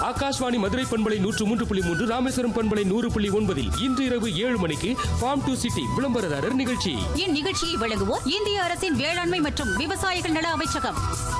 ஆகாஷ்வாணி மதுரை பண்பலை நூற்று மூன்று புள்ளி மூன்று ராமேஸ்வரம் பண்பலை நூறு புள்ளி ஒன்பதில் இன்று இரவு ஏழு மணிக்கு ஃபார்ம் டு சிட்டி விளம்பரதாரர் நிகழ்ச்சி இந்நிகழ்ச்சியை வழங்குவோர் இந்திய அரசின் வேளாண்மை மற்றும் விவசாயிகள் நல அமைச்சகம்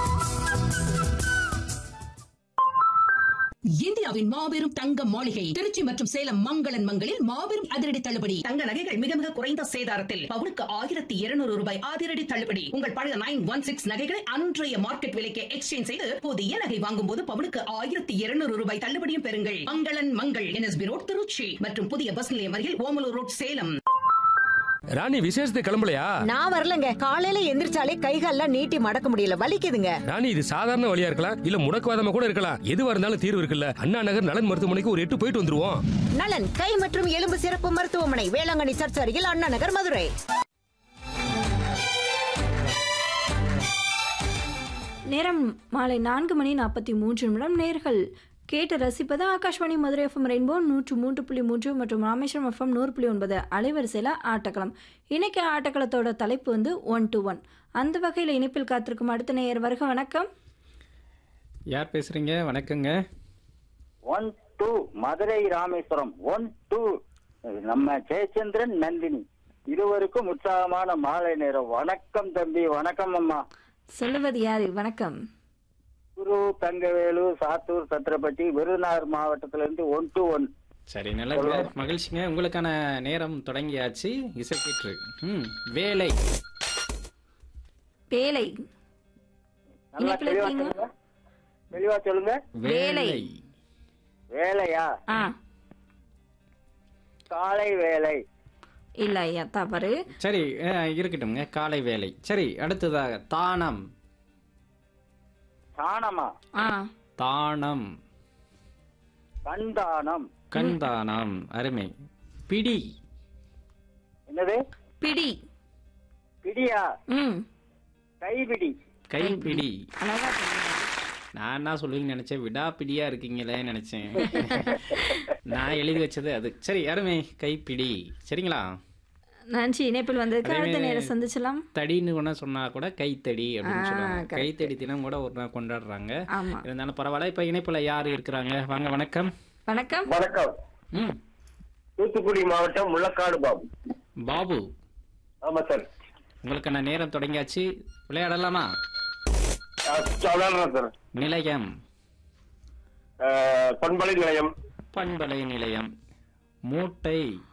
இந்தியாவின் மாபெரும் தங்க மாளிகை திருச்சி மற்றும் சேலம் மங்களன் மங்களில் மாபெரும் அதிரடி தள்ளுபடி தங்க நகைகள் மிக மிக குறைந்த சேதாரத்தில் பவுனுக்கு ஆயிரத்தி இருநூறு ரூபாய் அதிரடி தள்ளுபடி உங்கள் பழைய நைன் ஒன் சிக்ஸ் நகைகளை அன்றைய மார்க்கெட் விலைக்கு எக்ஸ்சேஞ்ச் செய்து புதிய நகை வாங்கும் போது பவுனுக்கு ஆயிரத்தி இருநூறு ரூபாய் தள்ளுபடியும் பெறுங்கள் மங்களன் மங்கள் என்எஸ்பி ரோட் திருச்சி மற்றும் புதிய பஸ் நிலையம் அருகில் ஓமலூர் ரோட் சேலம் ராணி விசேஷத்துக்கு கிளம்பலையா நான் வரலங்க காலையில எந்திரிச்சாலே கைகால்லாம் நீட்டி மடக்க முடியல வலிக்குதுங்க ராணி இது சாதாரண வழியா இருக்கலாம் இல்ல முடக்குவாதமா கூட இருக்கலாம் எதுவா இருந்தாலும் தீர்வு இருக்குல்ல அண்ணா நகர் நலன் மருத்துவமனைக்கு ஒரு எட்டு போயிட்டு வந்துருவோம் நலன் கை மற்றும் எலும்பு சிறப்பு மருத்துவமனை வேளாங்கண்ணி சர்ச் அருகில் அண்ணா நகர் மதுரை நேரம் மாலை நான்கு மணி நாற்பத்தி மூன்று நிமிடம் நேர்கள் கேட்டு ரசிப்பது ஆகாஷ்வாணி மதுரை எஃப்எம் ரெயின்போ நூற்று மூன்று புள்ளி மூன்று மற்றும் ராமேஸ்வரம் எஃப்எம் நூறு புள்ளி ஒன்பது அலைவரிசையில் ஆட்டக்களம் இன்னைக்கு ஆட்டக்களத்தோட தலைப்பு வந்து ஒன் டு ஒன் அந்த வகையில் இணைப்பில் காத்திருக்கும் அடுத்த நேயர் வருக வணக்கம் யார் பேசுறீங்க வணக்கங்க one two Madurai Rameswaram one two நம்ம ஜெயச்சந்திரன் நந்தினி இருவருக்கும் உற்சாகமான மாலை நேரம் வணக்கம் தம்பி வணக்கம் அம்மா சொல்லுவது யாரு வணக்கம் குரு தங்கவேலு சாத்தூர் சத்திரப்பட்டி விருதுநகர் மாவட்டத்துல இருந்து ஒன் டூ ஒன் சரி நல்ல மகிழ்ச்சிங்க உங்களுக்கான நேரம் தொடங்கியாச்சு இசைக்கீற்று ம் வேலை பேலை நல்லா இணைப்பில் தெளிவா இருக்கீங்க? சொல்லுங்க தெளிவா சொல்லுங்க வேலை. வேலையா ஆ காலை வேலை இல்ல ஐயா தவறு சரி அஹ், இருக்கட்டும்ங்க காலை வேலை சரி அடுத்ததாக தானம் தானமா ஆ தானம் கண்தானம் கண்தானம் அருமை பிடி என்னது பிடி பிடியா ம் கைபிடி கைப்பிடி அழகா சொன்னீங்க. நான் என்ன சொல்லுவீங்கன்னு நினைச்சேன் விடாப்பிடியா இருக்கீங்களே நினைச்சேன் நான் எழுதி வச்சது அது சரி அருமை கைப்பிடி சரிங்களா நன்றி இணைப்பில் வந்ததுக்கு அடுத்த அதே நேரம் சந்திச்சலாம் தடின்னு ஒன்று சொன்னா கூட கைத்தடி அப்படின்னு ஆ, சொல்லுவாங்க correct. கைத்தடி தினம் கூட ஒரு நாள் கொண்டாடுறாங்க ஆமா இருந்தாலும் பரவாயில்ல இப்ப இணைப்புல யார் இருக்கிறாங்க வாங்க வணக்கம் வணக்கம் வணக்கம் ம் தூத்துக்குடி மாவட்டம் முள்ளக்காடு பாபு பாபு ஆமா சார் உங்களுக்கான நேரம் தொடங்கியாச்சு விளையாடலாமா சாதாரண சார் நிலையம் பண்பலை நிலையம் பண்பலை நிலையம் மூட்டை